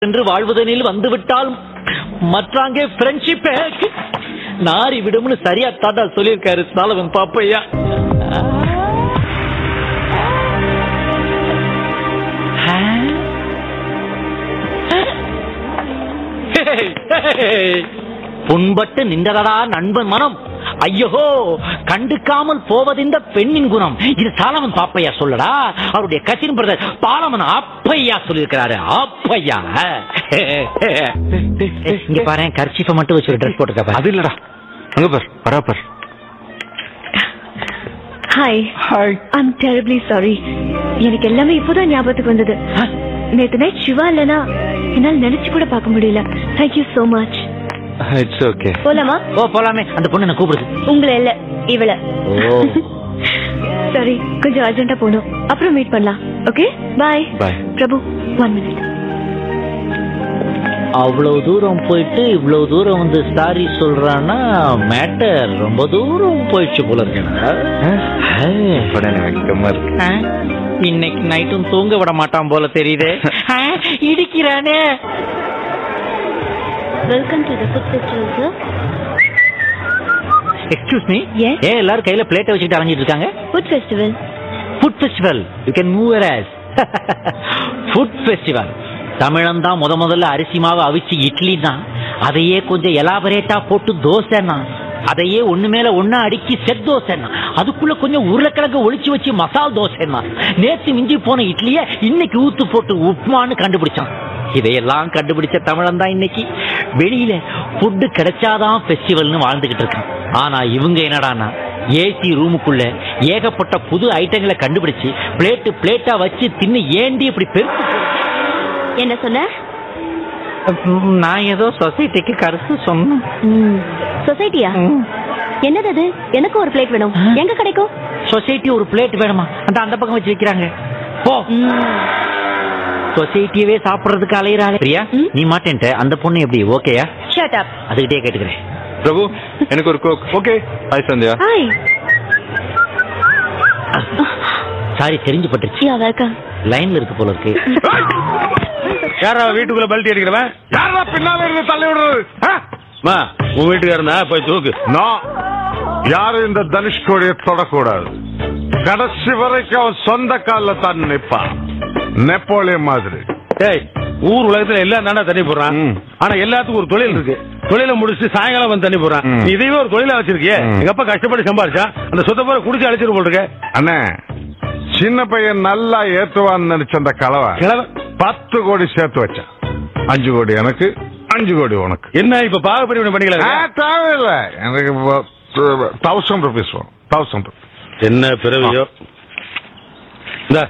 என்று வாழ்வதனில் வந்துவிட்டால் மற்றாங்கே ஃப்ரெண்ட்ஷிப் நாரி விடும்னு சரியா தாத்தா சொல்லியிருக்காரு சாலவன் பாப்பையா புண்பட்டு நின்றதடா நண்பன் மனம் ஐயோ கண்டுக்காமல் போவதிந்த பெண்ணின் குணம் இது சாலமன் பாப்பையா சொல்லடா அவருடைய கசின் பிரதர் பாலமன் அப்பையா சொல்லியிருக்கிறாரு அப்பையா இங்க பாரு கர்ச்சிப்பை மட்டும் வச்சு ஒரு ட்ரெஸ் போட்டுக்க அது இல்லடா அங்க பார் வரா பார் hi hi I'm terribly sorry எனக்கு எல்லாமே இப்போதான் ஞாபகத்துக்கு வந்தது நேத்து நைட் சிவா இல்லனா என்னால் நினைச்சு கூட பார்க்க முடியல thank you so much it's okay போலாமா ஓ போலாமே அந்த பொண்ணு என்ன கூப்பிடுது உங்களை இல்ல இவள ஓ சாரி கொஞ்சம் அர்ஜென்ட்டா போகணும் அப்புறம் மீட் பண்ணலாம் okay bye bye Prabhu one minute அவ்வளவு தூரம் போயிட்டு இவ்வளவு தூரம் வந்து சாரி சொல்றான்னா மேட்டர் ரொம்ப தூரம் போயிடுச்சு போல இருக்கேடா வெக்கமா இருக்கு ஆ, இன்னைக்கு நைட்டும் தூங்க விட மாட்டான் போல தெரியுதே ஆ, இடிக்கிறானே welcome to the food festival sir excuse me Yes? ஏன் எல்லாரும் கையில பிளேட்டை வச்சுட்டு அலைஞ்சிட்டு இருக்காங்க food festival food festival you can move as food festival தமிழன் தான் முத முதல்ல அரிசி மாவு அவிச்சு இட்லி தான் அதையே கொஞ்சம் எலாபரேட்டா போட்டு தோசைன்னா அதையே ஒண்ணு மேல ஒண்ணா அடுக்கி செட் தோசைன்னா அதுக்குள்ள கொஞ்சம் உருளைக்கிழங்கு ஒளிச்சு வச்சு மசால் தோசைன்னா நேத்து மிஞ்சி போன இட்லிய இன்னைக்கு ஊத்து போட்டு உப்புமான்னு கண்டுபிடிச்சான் இதையெல்லாம் கண்டுபிடிச்ச தமிழன் தான் இன்னைக்கு வெளியில ஃபுட்டு கிடைச்சாதான் ஃபெஸ்டிவல்னு வாழ்ந்துகிட்டு இருக்கான் ஆனா இவங்க என்னடான்னா ஏசி ரூமுக்குள்ள ஏகப்பட்ட புது ஐட்டங்களை கண்டுபிடிச்சு பிளேட்டு பிளேட்டா வச்சு தின்னு ஏண்டி இப்படி பெருசு என்ன சொன்ன ம், நான் ஏதோ சொசைட்டிக்கு கருத்து சொன்னேன் சொசைட்டியா என்னது அது எனக்கு ஒரு பிளேட் வேணும் ஆ? எங்க கிடைக்கும் சொசைட்டி ஒரு பிளேட் வேணுமா அந்த அந்த பக்கம் வச்சு வைக்கிறாங்க போ சொசைட்டியவே சாப்பிடுறதுக்கு அலையிறாங்க பிரியா ம்? நீ மாட்டேன்ட்ட அந்த பொண்ணு எப்படி ஓகேயா ஷட் அப் அதுகிட்டே கேட்டுக்கிறேன் பிரபு எனக்கு ஒரு Coke okay hi Sandhya hi sorry தெரிஞ்சு பட்டுருச்சு யா வெல்கம் லைன்ல இருக்கு போல இருக்கு யாரா வீட்டுக்குள்ள பல்ட்டி அடிக்கிறவன் யாரா பின்னால இருந்து தள்ளி விடுறது மா உன் வீட்டுக்காரனா போய் தூக்கு நான் யாரும் இந்த தனுஷ்கோடியை தொடக்கூடாது கடைசி வரைக்கும் அவன் சொந்த கால்ல தான் நிப்பான் நெப்போலியன் மாதிரி டேய் ஊர் உலகத்துல எல்லாம் தானே தண்ணி போடுறான் ம். ஆனா எல்லாத்துக்கும் ஒரு தொழில் இருக்கு தொழிலை முடிச்சுட்டு சாயங்காலம் வந்து தண்ணி போடுறான் ம். நீ இதையே ஒரு தொழிலா வச்சிருக்கியே ம். எங்க அப்பா கஷ்டப்பட்டு சம்பாரிச்சா அந்த சொத்த போற குடிச்சு அழைச்சிட்டு போட்டுருக்க அண்ணே சின்ன பையன் நல்லா ஏத்துவான்னு நினைச்ச அந்த கலவை கிழவன் பத்து கோடி சேர்த்து வச்சான் அஞ்சு கோடி எனக்கு அஞ்சு கோடி உனக்கு என்ன இப்ப பாகப்படி ஆ, பண்ணிக்கலாம் தேவையில்லை எனக்கு தௌசண்ட் ருபீஸ் வரும் தௌசண்ட் என்ன பிறவியோ இந்தா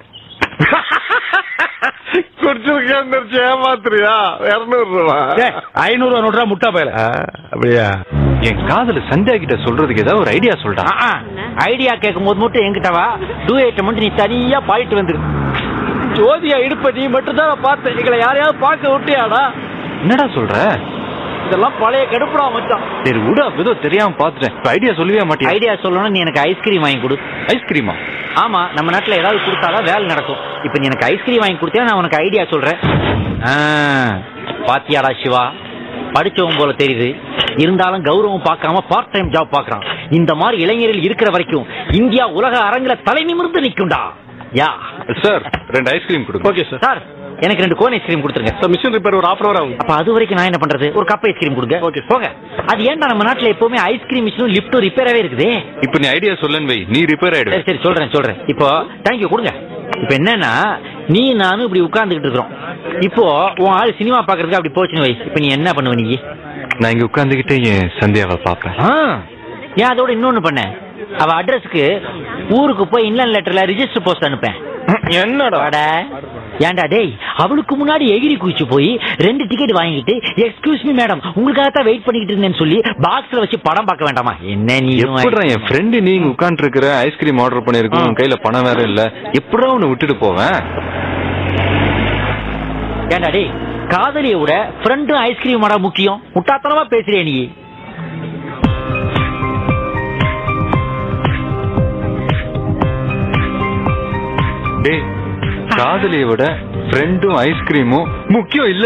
குடிச்சிருக்கேன் ஏமாத்துறியா இருநூறு ரூபா ஐநூறு ரூபா நோட்டா முட்டா பயல அப்படியா என் காதல சந்தியா கிட்ட சொல்றதுக்கு ஏதாவது ஒரு ஐடியா சொல்றா ஐடியா கேட்கும் போது மட்டும் என்கிட்ட வா டூ எயிட்ட மட்டும் நீ தனியா பாயிட்டு வந்துரு ஜோதியா இடுப்ப நீ மட்டும் தான் பார்த்த எங்களை யாரையாவது பார்க்க விட்டியாடா என்னடா சொல்ற இதெல்லாம் பழைய கடுப்புடா மச்சான் சரி விடு அப்ப ஏதோ தெரியாம பாத்துட்டேன் ஐடியா சொல்லவே மாட்டியா ஐடியா சொல்லணும் நீ எனக்கு ஐஸ்கிரீம் வாங்கி கொடு ஐஸ்கிரீமா ஆமா நம்ம நாட்டுல ஏதாவது கொடுத்தாதான் வேலை நடக்கும் இப்ப நீ எனக்கு ஐஸ்கிரீம் வாங்கி கொடுத்தா நான் உனக்கு ஐடியா சொல்றேன் ஆ, பாத்தியாடா சிவா படிச்சவன் போல தெரியுது இருந்தாலும் கௌரவம் பார்க்காம பார்ட் டைம் ஜாப் பார்க்கறான் இந்த மாதிரி இளைஞர்கள் இருக்கிற வரைக்கும் இந்தியா உலக அரங்குல தலை நிமிர்ந்து நிக்கும்டா யா சார் ரெண்டு ஐஸ்கிரீம் கொடுங்க ஓகே சார் சார் எனக்கு ரெண்டு கோன் ஐஸ்கிரீம் கொடுத்துருங்க சார் மிஷின் ரிப்பேர் ஒரு ஆஃப் அவர் ஆகும் அப்ப அது வரைக்கும் நான் என்ன பண்றது ஒரு கப் ஐஸ்கிரீம் கொடுங்க Okay, sir. போங்க அது ஏன்டா நம்ம நாட்டுல எப்பவுமே ஐஸ்கிரீம் மிஷினும் லிப்டும் ரிப்பேராவே இருக்குதே இப்ப நீ ஐடியா சொல்லன்னு வை நீ ரிப்பேர் சரி ஆயிடுவ சரி சொல்றேன் சொல்றேன் இப்போ தேங்க்யூ கொடுங்க இப்போ என்னன்னா நீ நானும் இப்படி உட்கார்ந்துகிட்டு இருக்கிறோம் இப்போ உன் ஆள் சினிமா பாக்குறதுக்கு அப்படி போச்சுன்னு வை இப்போ நீ என்ன பண்ணுவ நீ நான் இங்க உட்கார்ந்துகிட்டே என் சந்தியாவை பாப்பேன் ஆ, ஏன் அதோட இன்னொன்னு பண்ண அவ அட்ரஸ்க்கு ஊருக்கு போய் இன்லாண்ட் லெட்டர்ல ரிஜிஸ்டர் போஸ்ட் அனுப்பேன் என்னடா வாடா. ஏன்டா டேய் அவளுக்கு முன்னாடி எகிரி குதிச்சு போய் ரெண்டு டிக்கெட் வாங்கிட்டு எக்ஸ்கியூஸ் மீ மேடம் உங்களுக்காக தான் வெயிட் பண்ணிக்கிட்டு இருந்தேன்னு சொல்லி பாக்ஸ்ல வச்சு படம் பார்க்க வேண்டாமா என்ன நீ எப்படிடா என் ஃப்ரெண்டு நீங்க உட்கார்ந்து இருக்கிற ஐஸ்கிரீம் ஆர்டர் பண்ணிருக்கோம் ஆ. உன் கையில பணம் வேற இல்ல எப்படிடா உன்னை விட்டுட்டு போவேன் ஏன்டா டேய் காதலியை விட ஃப்ரெண்டும் ஐஸ்கிரீம் மாடா முக்கியம் முட்டாத்தனமா பேசுறிய நீ டேய் காதலியை விட ஃப்ரெண்டும் ஐஸ்கிரீமும் முக்கியம் இல்ல